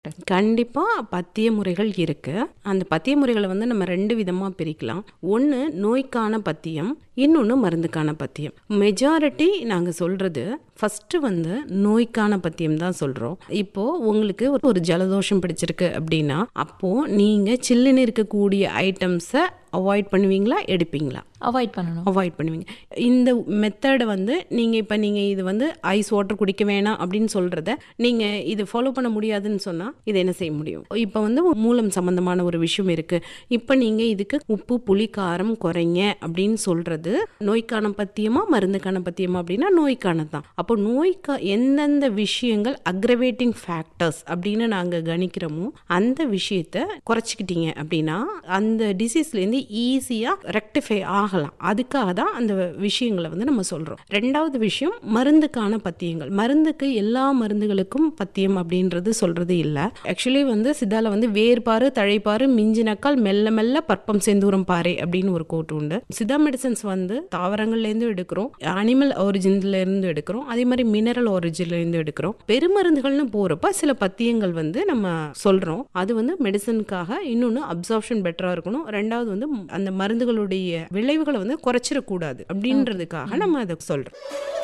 கண்டிப்பா பத்திய முறைகள் இருக்கு. அந்த பத்திய முறைகள வந்து நம்ம 2 விதமா பிரிக்கலாம். ஒண்ணு நோய்க்கான பத்தியம், இன்னொன்னு மருந்துக்கான பத்தியம். மெஜாரிட்டி நாங்க சொல்றது ஃபர்ஸ்ட் வந்து நோய்க்கான பத்தியம் தான் சொல்றோம். இப்போ உங்களுக்கு ஒரு ஒரு ஜலதோஷம் பிடிச்சிருக்கு அப்படின்னா, அப்போ நீங்க சில்லுன்னு இருக்கக்கூடிய ஐட்டம்ஸ அவாய்ட் பண்ணுவீங்களா? எடுப்பீங்களா? அவாய்ட் பண்ணணும். அவாய்ட் பண்ணுவீங்க. இந்த மெத்தட வந்து நீங்க இப்ப நீங்க இது வந்து ஐஸ் வாட்டர் குடிக்க வேணாம் அப்படின்னு சொல்றத, நீங்க இது ஃபாலோ பண்ண முடியாதுன்னு சொன்னா, இத என்ன செய்ய முடியும்? இப்ப வந்து மூலம் சம்பந்தமான ஒரு விஷயம் இருக்கு. இப்ப நீங்க இதுக்கு உப்பு, புளி, காரம் குறைங்க அப்படின்னு சொல்றது நோய்க்கான பத்தியமா? மருந்துக்கான பத்தியமா? அப்படின்னா நோய்க்கானது தான். அப்போ நோய்க்கா எந்தெந்த விஷயங்கள் அக்ரவேட்டிங் ஃபேக்டர்ஸ் அப்படின்னு நாங்க கணிக்கிறோமோ, அந்த விஷயத்த குறைச்சுக்கிட்டீங்க அப்படின்னா, அந்த டிசீஸ்லேருந்து ஈஸியா ரெக்டிஃபை ஆகலாம். அதுக்காக தான் அந்த விஷயங்கள வந்து நம்ம சொல்றோம். 2வது விஷயம் மருந்துக்கான பத்தியங்கள். மருந்துக்கு எல்லா மருந்துகளுக்கும் பத்தியம் அப்படின்றது சொல்றது இல்ல. ஆக்சுவலி வந்து சித்தால வந்து வேர்பாரு, தழைப்பாரு, மிஞ்சினக்கால் மெல்ல மெல்ல பற்பம் செந்தூரம் பாரே அப்படின்னு ஒரு கோட் உண்டு. சித்தா மெடிசின்ஸ் வந்து தாவரங்கள்லேருந்து எடுக்கிறோம், அனிமல் ஒரிஜின்ல இருந்து எடுக்கிறோம், அதே மாதிரி மினரல் ஒரிஜின்ல இருந்து எடுக்கிறோம். பெருமருந்துகள்னு போறப்ப சில பத்தியங்கள் வந்து நம்ம சொல்றோம். அது வந்து மெடிசனுக்காக. இன்னொன்னு அப்சார்ப்ஷன் பெட்டரா இருக்கணும். 2வது வந்து அந்த மருந்துகளுடைய விளைவுகள வந்து குறைச்சிடக்கூடாது அப்படின்றதுக்காக நம்ம அத சொல்றோம்.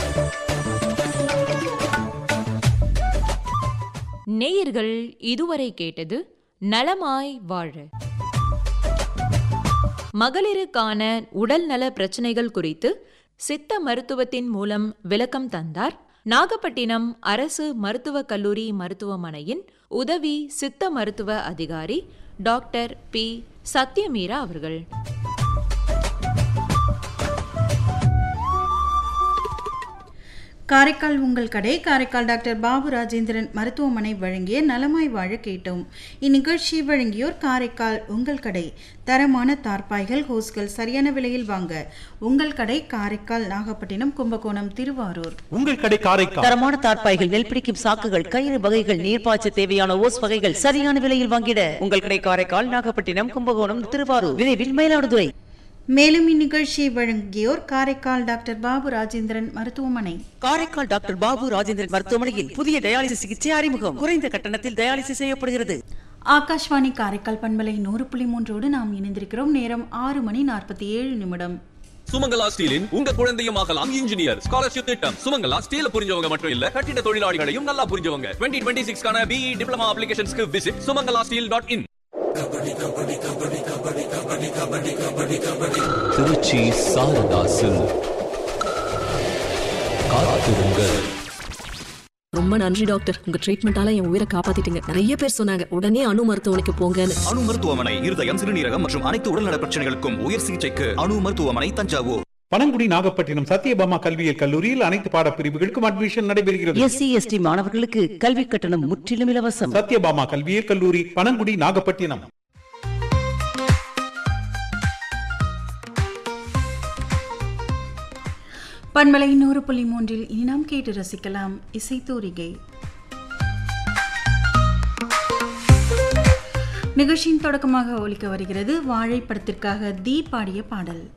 நேயர்கள் இதுவரை கேட்டது நலமாய் வாழ மகளிருக்கான உடல்நல பிரச்சனைகள் குறித்து சித்த மருத்துவத்தின் மூலம் விளக்கம் தந்தார் நாகப்பட்டினம் அரசு மருத்துவக் கல்லூரி மருத்துவமனையின் உதவி சித்த மருத்துவ அதிகாரி டாக்டர் பி சத்யமீரா அவர்கள் காரைக்கால் உங்கள் கடை காரைக்கால் டாக்டர் பாபு ராஜேந்திரன் மருத்துவமனை வழங்கிய நலமாய் வாழ கேட்டோம் இந்நிகழ்ச்சியை வழங்கியோர் காரைக்கால் உங்கள் கடை தரமான தார்பாய்கள் ஹோஸ்கள் சரியான விலையில் வாங்க உங்கள் கடை காரைக்கால் நாகப்பட்டினம் கும்பகோணம் திருவாரூர் உங்கள் கடை காரைக்கால் தரமான தார்ப்பாய்கள் நெல் பிடிக்கும் சாக்குகள் கயிறு வகைகள் நீர்ப்பாய்ச்ச தேவையான ஓஸ் வகைகள் சரியான விலையில் வாங்கிட உங்கள் கடை காரைக்கால் நாகப்பட்டினம் கும்பகோணம் திருவாரூர் விரைவில் மயிலாடுதுறை மேலும் இந்நிகழ்ச்சியை வழங்கியோர் காரைக்கால் டாக்டர் பாபு ராஜேந்திரன் மருத்துவமனை காரைக்கால் டாக்டர் பாபு ராஜேந்திரன் மருத்துவமனையில் புதிய டயாலிசிஸ் சிகிச்சை அறிமுகம் குறைந்த கட்டணத்தில் டயாலிசிஸ் செய்யப்படுகிறது ஆகாஷ்வாணி காரைக்கால் பண்பலை நூறு புள்ளி மூன்றோடு நாம் இணைந்திருக்கிறோம் நேரம் ஆறு மணி நாற்பத்தி ஏழு நிமிடம் சுமங்கலா ஸ்டீலின் உங்க குழந்தையும் ஆகலாம் இன்ஜினியர் ஸ்காலர்ஷிப் திட்டம் சுமங்கலா ஸ்டீல புரிஞ்சவங்க மட்டும் இல்ல கட்டிட தொழிலாளிகளையும் நல்லா புரிஞ்சவங்க டுவெண்ட்டி டுவெண்ட்டி சிக்ஸ்க்கான பிஇ டிப்ளமா அப்ளிகேஷன்ஸ்க்கு visit Sumangala steel dot in Tiruchi சாரதாசில் காத்திருங்கள் ரொம்ப நன்றி டாக்டர் உங்க ட்ரீட்மெண்டால என் உயிரை காப்பாத்திட்டீங்க நிறைய பேர் சொன்னாங்க உடனே அணு மருத்துவமனைக்கு போங்கன்னு அணு மருத்துவமனை இருதயம் சிறுநீரகம் மற்றும் அனைத்து உடல்நல பிரச்சனைகளுக்கும் உயர் சிகிச்சைக்கு அணு மருத்துவமனை தஞ்சாவூர் பனங்குடி நாகப்பட்டினம் சத்யபாமா கல்வியியல் கல்லூரியில் அனைத்து பாடப்பிரிவுகளுக்கும் அட்மிஷன் நடைபெறுகிறது எஸ்சி எஸ்டி மாணவர்களுக்கு கல்வி கட்டணம் முற்றிலும் இலவசம் சத்யபாமா கல்வியியல் கல்லூரி பனங்குடி நாகப்பட்டினம் பண்பலை நூறு புள்ளி மூன்றில் இனி நாம் கேட்டு ரசிக்கலாம் இசைத்தூரிகை நிகழ்ச்சியின் தொடக்கமாக ஒலிக்க வருகிறது வாழை படத்திற்காக தீ பாடிய பாடல்